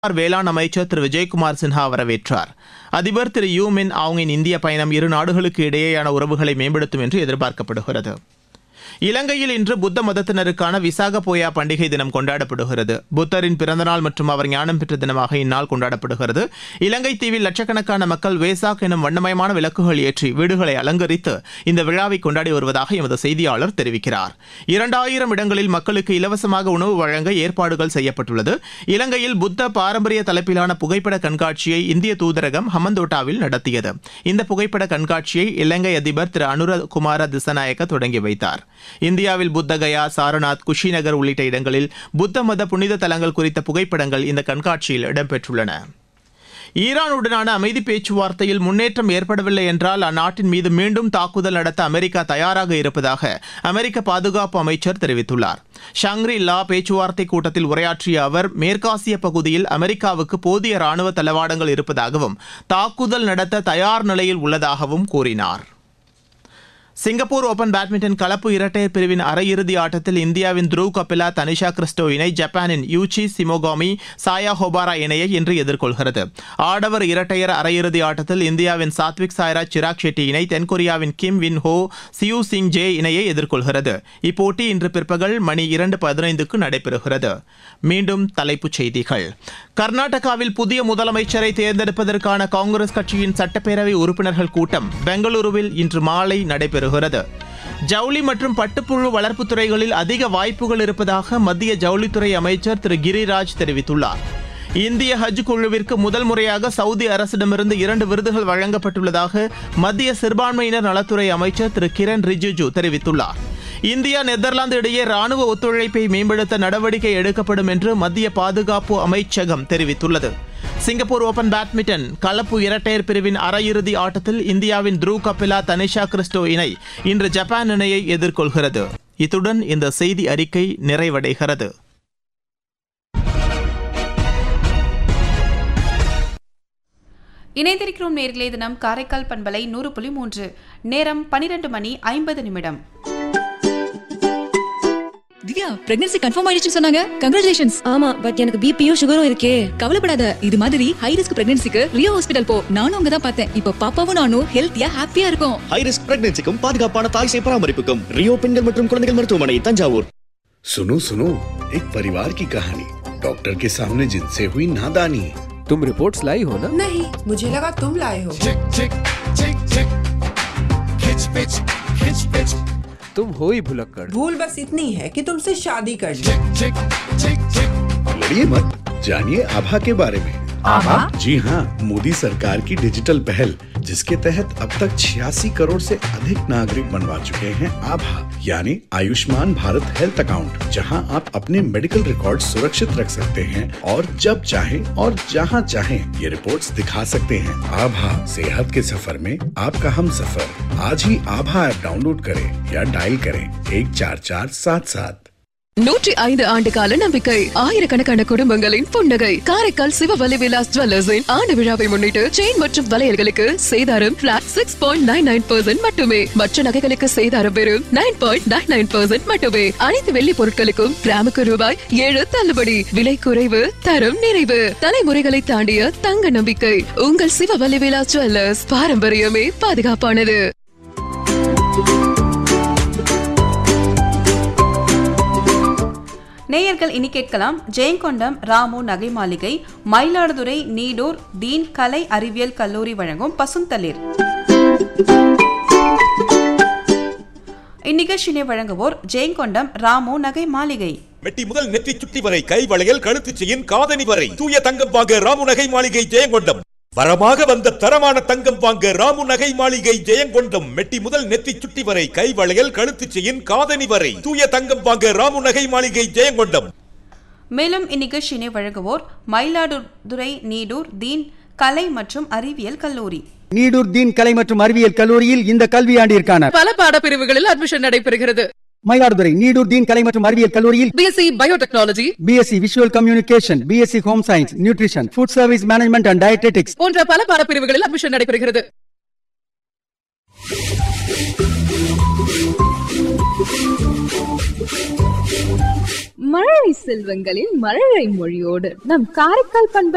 பீகார் வேளாண் அமைச்சர் திரு விஜயகுமார் சின்ஹா வரவேற்றார் அதிபர் திரு யூ மின் ஆங்கின் இந்திய பயணம் இரு நாடுகளுக்கு இடையேயான உறவுகளை மேம்படுத்தும் என்று எதிர்பார்க்கப்படுகிறது இலங்கையில் இன்று புத்த மதத்தினருக்கான விசாக போயா பண்டிகை தினம் கொண்டாடப்படுகிறது புத்தரின் பிறந்தநாள் மற்றும் அவர் ஞானம் பெற்ற தினமாக இந்நாள் கொண்டாடப்படுகிறது இலங்கை தீவில் லட்சக்கணக்கான மக்கள் வேசாக் எனும் வண்ணமயமான விளக்குகள் ஏற்றி வீடுகளை அலங்கரித்து இந்த விழாவை கொண்டாடி வருவதாக எமது செய்தியாளர் தெரிவிக்கிறார் இரண்டாயிரம் இடங்களில் மக்களுக்கு இலவசமாக உணவு வழங்க ஏற்பாடுகள் செய்யப்பட்டுள்ளது இலங்கையில் புத்த பாரம்பரிய தலைப்பிலான புகைப்பட கண்காட்சியை இந்திய தூதரகம் ஹமந்தோட்டாவில் நடத்தியது இந்த புகைப்பட கண்காட்சியை இலங்கை அதிபர் திரு அனுர குமார திசநாயக்க தொடங்கி வைத்தார் இந்தியாவில் புத்தகயா சாரநாத் குஷிநகர் உள்ளிட்ட இடங்களில் புத்த மத புனித தலங்கள் குறித்த புகைப்படங்கள் இந்த கண்காட்சியில் இடம்பெற்றுள்ளன ஈரானுடனான அமைதி பேச்சுவார்த்தையில் முன்னேற்றம் ஏற்படவில்லை என்றால் அந்நாட்டின் மீது மீண்டும் தாக்குதல் நடத்த அமெரிக்கா தயாராக இருப்பதாக அமெரிக்க பாதுகாப்பு அமைச்சர் தெரிவித்துள்ளார் ஷங்ரி லா பேச்சுவார்த்தை கூட்டத்தில் உரையாற்றிய அவர் மேற்காசிய பகுதியில் அமெரிக்காவுக்கு போதிய ராணுவ தளவாடங்கள் இருப்பதாகவும் தாக்குதல் நடத்த தயார் நிலையில் உள்ளதாகவும் கூறினார் சிங்கப்பூர் ஓபன் பேட்மிண்டன் கலப்பு இரட்டையர் பிரிவின் அரையிறுதி ஆட்டத்தில் இந்தியாவின் த்ருவ் கபிலா தனிஷா கிறிஸ்டோ இணை ஜப்பானின் யூச்சி சிமோகாமி சாயா ஹோபாரா இணையை இன்று எதிர்கொள்கிறது ஆடவர் இரட்டையர் அரையிறுதி ஆட்டத்தில் இந்தியாவின் சாத்விக் சாய்ராஜ் சிராக் ஷெட்டி இணை தென்கொரியாவின் Kim Won Ho Seo Seung Jae இணையை எதிர்கொள்கிறது இப்போட்டி இன்று பிற்பகல் மணி இரண்டு பதினைந்துக்கு நடைபெறுகிறது மீண்டும் தலைப்புச் செய்திகள் கர்நாடகாவில் புதிய முதலமைச்சரை தேர்ந்தெடுப்பதற்கான காங்கிரஸ் கட்சியின் சட்டப்பேரவை உறுப்பினர்கள் கூட்டம் பெங்களூருவில் இன்று மாலை நடைபெறுகிறது ஜவுளி மற்றும் பட்டுப்புழு வளர்ப்பு துறைகளில் அதிக வாய்ப்புகள் இருப்பதாக மத்திய ஜவுளித்துறை அமைச்சர் திரு கிரிராஜ் தெரிவித்துள்ளார் இந்திய ஹஜ் குழுவிற்கு முதல் முறையாக சவுதி அரசிடமிருந்து இரண்டு விருதுகள் வழங்கப்பட்டுள்ளதாக மத்திய சிறுபான்மையினர் நலத்துறை அமைச்சர் திரு கிரண் ரிஜிஜு தெரிவித்துள்ளார் இந்தியா நெதர்லாந்து இடையே ராணுவ ஒத்துழைப்பை மேம்படுத்த நடவடிக்கை எடுக்கப்படும் என்று மத்திய பாதுகாப்பு அமைச்சகம் தெரிவித்துள்ளது சிங்கப்பூர் ஓபன் பேட்மிண்டன் கலப்பு இரட்டையர் பிரிவின் அரையிறுதி ஆட்டத்தில் இந்தியாவின் த்ருவ் கபிலா தனிஷா கிறிஸ்டோ இணை இன்று ஜப்பான் இணையை எதிர்கொள்கிறது இத்துடன் இந்த செய்தி அறிக்கை நிறைவடைகிறது இணைந்திருக்கிறோம் நேர்களே தினம் காரைக்கால் பண்பலை நூறு புள்ளி மூன்று நேரம் பனிரெண்டு மணி ஐம்பது நிமிடம் திவ்யா பிரெக்னன்சி கன்ஃபார்ம் ஆயிடுச்சுன்னு சொன்னாங்க கங்க்ராச்சுலேஷன்ஸ் ஆமா பட் எனக்கு பிபியும் சுகரும் இருக்கே கவலைப்படாத இது மாதிரி ஹை ரிஸ்க் பிரெக்னன்சிக்கு ரியோ ஹாஸ்பிடல் போ நானும் அங்க தான் பார்த்தேன் இப்போ பாப்பாவும் நானும் ஹெல்த்தியா ஹாப்பியா இருக்கும் ஹை ரிஸ்க் பிரெக்னன்சிக்கும் பாதுகாப்பான தாய் சேய் பராமரிப்புக்கும் ரியோ பெண்கள் மற்றும் குழந்தைகள் மருத்துவமனை தஞ்சாவூர் सुनो सुनो एक परिवार की कहानी डॉक्टर के सामने जिनसे हुई नादानी तुम रिपोर्ट्स लाई हो ना नहीं मुझे लगा तुम लाए हो तुम हो ही भुलक्कड़ भूल बस इतनी है कि तुमसे शादी कर ली लड़िए मत जानिए आभा के बारे में आभा जी हाँ मोदी सरकार की डिजिटल पहल जिसके तहत अब तक छियासी करोड़ से अधिक नागरिक बनवा चुके हैं आभा यानी आयुष्मान भारत हेल्थ अकाउंट जहां आप अपने मेडिकल रिकॉर्ड सुरक्षित रख सकते हैं और जब चाहें और जहां चाहें ये रिपोर्ट्स दिखा सकते हैं आभा सेहत के सफर में आपका हम सफर आज ही आभा ऐप डाउनलोड करें या डायल करें एक चार चार सात सात நூற்றி ஐந்து ஆண்டு கால நம்பிக்கை ஆயிரக்கணக்கான குடும்பங்களின் புன்னகை காரைக்கால் சிவவலி விலாஸ் ஜுவல்லர்ஸின் ஆண்டு விழாவை முன்னிட்டு செயின் மற்றும் வளையல்களுக்கு சேதாரம் flat six point nine nine percent மட்டுமே மற்ற நகைகளுக்கு சேதாரம் வெறும் nine point nine nine percent மட்டுமே அனைத்து வெள்ளி பொருட்களுக்கும் கிராமுக்கு ரூபாய் ஏழு தள்ளுபடி விலை குறைவு தரம் நிறைவு தலைமுறைகளை தாண்டிய தங்க நம்பிக்கை உங்கள் சிவவலி விலாஸ் ஜுவல்லர்ஸ் பாரம்பரியமே பாதுகாப்பானது நேயர்கள் இனி கேட்கலாம் ஜெயங்கொண்டம் ராமு நகை மாளிகை மயிலாடுதுறை நீடூர் டீன் கலை அறிவியல் கல்லூரி வழங்கும் பசுந்தளிர் இந்நிகழ்ச்சியினை வழங்குவோர் ஜெயங்கொண்டம் ராமு நகை மாளிகை மெட்டி முதல் நெற்றி சுட்டி வரை கை வளையல் கழுத்து செயின் காதணி வரை தூய தங்கம் வாங்க ராமு நகை மாளிகை ஜெயங்கொண்டம் வரமாக வந்த தரமான தங்கம் வாங்க ராமு நகை மாளிகை ஜெயங்கொண்டம் மெட்டி முதல் நெத்தி சுட்டி வரை கை வளையல் கழுத்து செயின் காதணி வரை தூய தங்கம் வாங்க ராமு நகை மாளிகை ஜெயங்கொண்டம் மேலும் இந்நிகழ்ச்சியினை வழங்குவோர் மயிலாடுதுறை நீடூர் தீன் கலை மற்றும் அறிவியல் கல்லூரி நீடூர் தீன் கலை மற்றும் அறிவியல் கல்லூரியில் இந்த கல்வியாண்டிற்கான பல பாடப்பிரிவுகளில் அட்மிஷன் நடைபெறுகிறது மயிலாடுதுறை நீடூர் தீன் கலை மற்றும் அறிவியல் கல்லூரியில் BSc biotechnology BSc visual communication BSc home science nutrition food service management and dietetics போன்ற பல பாடப்பிரிவுகளில் அட்மிஷன் நடைபெறுகிறது மழலை செல்வங்களின் மழலை மொழியோடு நம் காரைக்கால் பண்பு